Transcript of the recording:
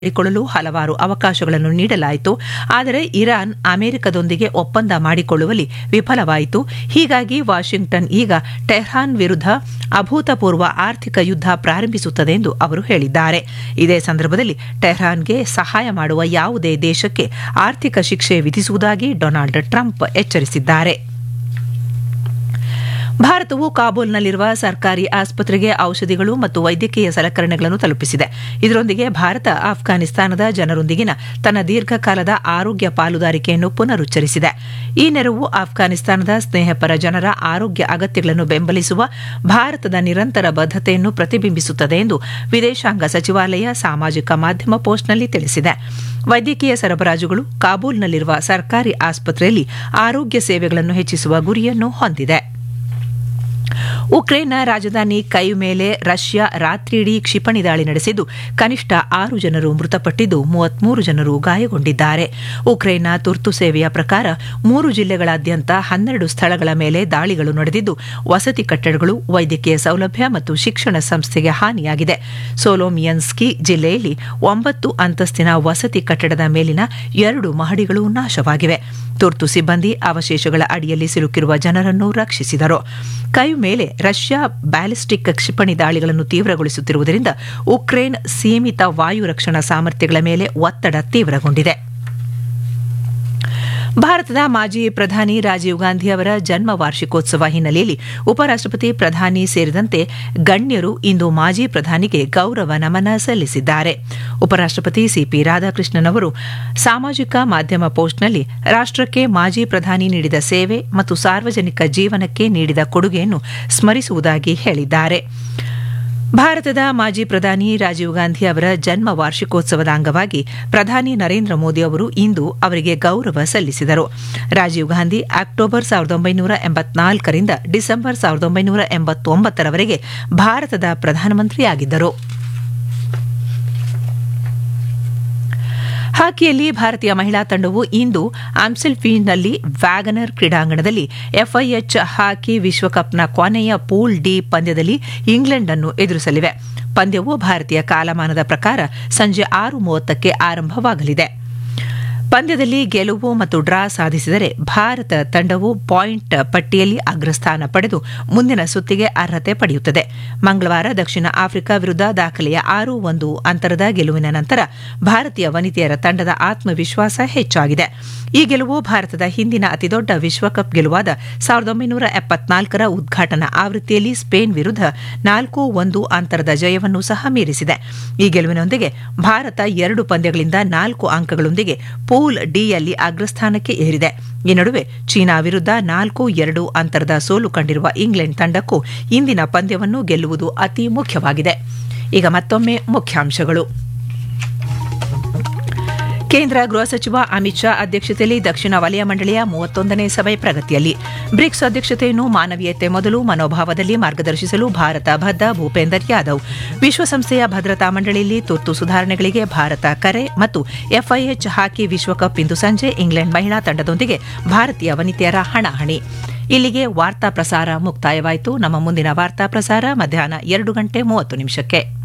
ಮಾಡಿಕೊಳ್ಳಲು ಹಲವಾರು ಅವಕಾಶಗಳನ್ನು ನೀಡಲಾಯಿತು ಆದರೆ ಇರಾನ್ ಅಮೆರಿಕದೊಂದಿಗೆ ಒಪ್ಪಂದ ಮಾಡಿಕೊಳ್ಳುವಲ್ಲಿ ವಿಫಲವಾಯಿತು ಹೀಗಾಗಿ ವಾಷಿಂಗ್ಟನ್ ಈಗ ಟೆಹ್ರಾನ್ ವಿರುದ್ಧ ಅಭೂತಪೂರ್ವ ಆರ್ಥಿಕ ಯುದ್ಧ ಪ್ರಾರಂಭಿಸುತ್ತದೆ ಎಂದು ಅವರು ಹೇಳಿದ್ದಾರೆ ಇದೇ ಸಂದರ್ಭದಲ್ಲಿ ಟೆಹ್ರಾನ್ಗೆ ಸಹಾಯ ಮಾಡುವ ಯಾವುದೇ ದೇಶಕ್ಕೆ ಆರ್ಥಿಕ ಶಿಕ್ಷೆ ವಿಧಿಸುವುದಾಗಿ ಡೊನಾಲ್ಡ್ ಟ್ರಂಪ್ ಎಚ್ಚರಿಸಿದ್ದಾರೆ ಭಾರತವು ಕಾಬೂಲ್ನಲ್ಲಿರುವ ಸರ್ಕಾರಿ ಆಸ್ಪತ್ರೆಗೆ ಔಷಧಿಗಳು ಮತ್ತು ವೈದ್ಯಕೀಯ ಸಲಕರಣೆಗಳನ್ನು ತಲುಪಿಸಿದೆ ಇದರೊಂದಿಗೆ ಭಾರತ ಆಫ್ಘಾನಿಸ್ತಾನದ ಜನರೊಂದಿಗಿನ ತನ್ನ ದೀರ್ಘಕಾಲದ ಆರೋಗ್ಯ ಪಾಲುದಾರಿಕೆಯನ್ನು ಪುನರುಚ್ಚರಿಸಿದೆ ಈ ನೆರವು ಆಫ್ಘಾನಿಸ್ತಾನದ ಸ್ನೇಹಪರ ಜನರ ಆರೋಗ್ಯ ಅಗತ್ಯಗಳನ್ನು ಬೆಂಬಲಿಸುವ ಭಾರತದ ನಿರಂತರ ಬದ್ಧತೆಯನ್ನು ಪ್ರತಿಬಿಂಬಿಸುತ್ತದೆ ಎಂದು ವಿದೇಶಾಂಗ ಸಚಿವಾಲಯ ಸಾಮಾಜಿಕ ಮಾಧ್ಯಮ ಪೋಸ್ಟ್ನಲ್ಲಿ ತಿಳಿಸಿದೆ ವೈದ್ಯಕೀಯ ಸರಬರಾಜುಗಳು ಕಾಬೂಲ್ನಲ್ಲಿರುವ ಸರ್ಕಾರಿ ಆಸ್ಪತ್ರೆಯಲ್ಲಿ ಆರೋಗ್ಯ ಸೇವೆಗಳನ್ನು ಹೆಚ್ಚಿಸುವ ಗುರಿಯನ್ನು ಹೊಂದಿದೆ ಉಕ್ರೇನ್ನ ರಾಜಧಾನಿ ಕೈ ಮೇಲೆ ರಷ್ಯಾ ರಾತ್ರಿಯಿಡೀ ಕ್ಷಿಪಣಿ ದಾಳಿ ನಡೆಸಿದ್ದು ಕನಿಷ್ಠ ಆರು ಜನರು ಮೃತಪಟ್ಟಿದ್ದು ಮೂವತ್ಮೂರು ಜನರು ಗಾಯಗೊಂಡಿದ್ದಾರೆ ಉಕ್ರೇನ್ನ ತುರ್ತು ಸೇವೆಯ ಪ್ರಕಾರ ಮೂರು ಜಿಲ್ಲೆಗಳಾದ್ಯಂತ ಹನ್ನೆರಡು ಸ್ಥಳಗಳ ಮೇಲೆ ದಾಳಿಗಳು ನಡೆದಿದ್ದು ವಸತಿ ಕಟ್ಟಡಗಳು ವೈದ್ಯಕೀಯ ಸೌಲಭ್ಯ ಮತ್ತು ಶಿಕ್ಷಣ ಸಂಸ್ಥೆಗೆ ಹಾನಿಯಾಗಿದೆ ಸೋಲೋಮಿಯನ್ಸ್ಕಿ ಜಿಲ್ಲೆಯಲ್ಲಿ ಒಂಬತ್ತು ಅಂತಸ್ತಿನ ವಸತಿ ಕಟ್ಟಡದ ಮೇಲಿನ ಎರಡು ಮಹಡಿಗಳು ನಾಶವಾಗಿವೆ ತುರ್ತು ಸಿಬ್ಬಂದಿ ಅವಶೇಷಗಳ ಅಡಿಯಲ್ಲಿ ಸಿಲುಕಿರುವ ಜನರನ್ನು ರಕ್ಷಿಸಿದರು ಕೈ ಮೇಲೆ ರಷ್ಯಾ ಬ್ಯಾಲಿಸ್ಟಿಕ್ ಕ್ಷಿಪಣಿ ದಾಳಿಗಳನ್ನು ತೀವ್ರಗೊಳಿಸುತ್ತಿರುವುದರಿಂದ ಉಕ್ರೇನ್ ಸೀಮಿತ ವಾಯು ರಕ್ಷಣಾ ಸಾಮರ್ಥ್ಯಗಳ ಮೇಲೆ ಒತ್ತಡ ತೀವ್ರಗೊಂಡಿದೆ ಭಾರತದ ಮಾಜಿ ಪ್ರಧಾನಿ ರಾಜೀವ್ ಗಾಂಧಿ ಅವರ ಜನ್ಮ ವಾರ್ಷಿಕೋತ್ಸವ ಹಿನ್ನೆಲೆಯಲ್ಲಿ ಉಪರಾಷ್ಟಪತಿ ಪ್ರಧಾನಿ ಸೇರಿದಂತೆ ಗಣ್ಯರು ಇಂದು ಮಾಜಿ ಪ್ರಧಾನಿಗೆ ಗೌರವ ನಮನ ಸಲ್ಲಿಸಿದ್ದಾರೆ ಉಪರಾಷ್ಟಪತಿ ಸಿಪಿ ರಾಧಾಕೃಷ್ಣನ್ ಅವರು ಸಾಮಾಜಿಕ ಮಾಧ್ಯಮ ಪೋಸ್ಟ್ನಲ್ಲಿ ರಾಷ್ಟಕ್ಕೆ ಮಾಜಿ ಪ್ರಧಾನಿ ನೀಡಿದ ಸೇವೆ ಮತ್ತು ಸಾರ್ವಜನಿಕ ಜೀವನಕ್ಕೆ ನೀಡಿದ ಕೊಡುಗೆಯನ್ನು ಸ್ಮರಿಸುವುದಾಗಿ ಹೇಳಿದ್ದಾರೆ ಭಾರತದ ಮಾಜಿ ಪ್ರಧಾನಿ ರಾಜೀವ್ ಗಾಂಧಿ ಅವರ ಜನ್ಮ ವಾರ್ಷಿಕೋತ್ಸವದ ಅಂಗವಾಗಿ ಪ್ರಧಾನಿ ನರೇಂದ್ರ ಮೋದಿ ಅವರು ಇಂದು ಅವರಿಗೆ ಗೌರವ ಸಲ್ಲಿಸಿದರು ರಾಜೀವ್ ಗಾಂಧಿ ಅಕ್ಟೋಬರ್ ಸಾವಿರದ ಒಂಬೈನೂರ ಎಂಬತ್ನಾಲ್ಕರಿಂದ ಡಿಸೆಂಬರ್ ಸಾವಿರದ ಒಂಬೈನೂರ ಎಂಬತ್ತೊಂಬತ್ತರವರೆಗೆ ಭಾರತದ ಪ್ರಧಾನಮಂತ್ರಿಯಾಗಿದ್ದರು ಹಾಕಿಯಲ್ಲಿ ಭಾರತೀಯ ಮಹಿಳಾ ತಂಡವು ಇಂದು ಆಮ್ಸೆಲ್ಫೀನ್ನಲ್ಲಿ ವ್ಯಾಗನರ್ ಕ್ರೀಡಾಂಗಣದಲ್ಲಿ ಎಫ್ಐಎಚ್ ಹಾಕಿ ವಿಶ್ವಕಪ್ನ ಕೊನೆಯ ಪೂಲ್ ಡಿ ಪಂದ್ಯದಲ್ಲಿ ಇಂಗ್ಲೆಂಡ್ ಅನ್ನು ಎದುರಿಸಲಿವೆ ಪಂದ್ಯವು ಭಾರತೀಯ ಕಾಲಮಾನದ ಪ್ರಕಾರ ಸಂಜೆ ಆರು ಮೂವತ್ತಕ್ಕೆ ಆರಂಭವಾಗಲಿದೆ ಪಂದ್ಯದಲ್ಲಿ ಗೆಲುವು ಮತ್ತು ಡ್ರಾ ಸಾಧಿಸಿದರೆ ಭಾರತ ತಂಡವು ಪಾಯಿಂಟ್ ಪಟ್ಟಿಯಲ್ಲಿ ಅಗ್ರಸ್ಥಾನ ಪಡೆದು ಮುಂದಿನ ಸುತ್ತಿಗೆ ಅರ್ಹತೆ ಪಡೆಯುತ್ತದೆ ಮಂಗಳವಾರ ದಕ್ಷಿಣ ಆಫ್ರಿಕಾ ವಿರುದ್ಧ ದಾಖಲೆಯ ಆರು ಒಂದು ಅಂತರದ ಗೆಲುವಿನ ನಂತರ ಭಾರತೀಯ ವನಿತೆಯರ ತಂಡದ ಆತ್ಮವಿಶ್ವಾಸ ಹೆಚ್ಚಾಗಿದೆ ಈ ಗೆಲುವು ಭಾರತದ ಹಿಂದಿನ ಅತಿದೊಡ್ಡ ವಿಶ್ವಕಪ್ ಗೆಲುವಾದ ಸಾವಿರದ ಒಂಬೈನೂರ ಎಪ್ಪತ್ನಾಲ್ಕರ ಉದ್ಘಾಟನಾ ಆವೃತ್ತಿಯಲ್ಲಿ ಸ್ಪೇನ್ ವಿರುದ್ಧ ನಾಲ್ಕು ಒಂದು ಅಂತರದ ಜಯವನ್ನು ಸಹ ಮೀರಿಸಿದೆ ಈ ಗೆಲುವಿನೊಂದಿಗೆ ಭಾರತ ಎರಡು ಪಂದ್ಯಗಳಿಂದ ನಾಲ್ಕು ಅಂಕಗಳೊಂದಿಗೆ ಪೂಲ್ ಡಿಯಲ್ಲಿ ಅಗ್ರಸ್ಥಾನಕ್ಕೆ ಏರಿದೆ ಈ ನಡುವೆ ಚೀನಾ ವಿರುದ್ಧ ನಾಲ್ಕು ಎರಡು ಅಂತರದ ಸೋಲು ಕಂಡಿರುವ ಇಂಗ್ಲೆಂಡ್ ತಂಡಕ್ಕೂ ಇಂದಿನ ಪಂದ್ಯವನ್ನು ಗೆಲ್ಲುವುದು ಅತಿ ಮುಖ್ಯವಾಗಿದೆ ಈಗ ಮತ್ತೊಮ್ಮೆ ಮುಖ್ಯಾಂಶಗಳು ಕೇಂದ್ರ ಗೃಹ ಸಚಿವ ಅಮಿತ್ ಶಾ ಅಧ್ಯಕ್ಷತೆಯಲ್ಲಿ ದಕ್ಷಿಣ ವಲಯ ಮಂಡಳಿಯ ಮೂವತ್ತೊಂದನೇ ಸಭೆ ಪ್ರಗತಿಯಲ್ಲಿ ಬ್ರಿಕ್ಸ್ ಅಧ್ಯಕ್ಷತೆಯನ್ನು ಮಾನವೀಯತೆ ಮೊದಲು ಮನೋಭಾವದಲ್ಲಿ ಮಾರ್ಗದರ್ಶಿಸಲು ಭಾರತ ಬದ್ಧ ಭೂಪೇಂದರ್ ಯಾದವ್ ವಿಶ್ವಸಂಸ್ಥೆಯ ಭದ್ರತಾ ಮಂಡಳಿಯಲ್ಲಿ ತುರ್ತು ಸುಧಾರಣೆಗಳಿಗೆ ಭಾರತ ಕರೆ ಮತ್ತು ಎಫ್ಐಎಚ್ ಹಾಕಿ ವಿಶ್ವಕಪ್ ಇಂದು ಸಂಜೆ ಇಂಗ್ಲೆಂಡ್ ಮಹಿಳಾ ತಂಡದೊಂದಿಗೆ ಭಾರತೀಯ ವನಿತೆಯರ ಹಣಾಹಣಿ ಇಲ್ಲಿಗೆ ವಾರ್ತಾ ಪ್ರಸಾರ ಮುಕ್ತಾಯವಾಯಿತು ನಮ್ಮ ಮುಂದಿನ ವಾರ್ತಾ ಪ್ರಸಾರ ಮಧ್ಯಾಹ್ನ ಎರಡು ಗಂಟೆ ಮೂವತ್ತು ನಿಮಿಷಕ್ಕೆ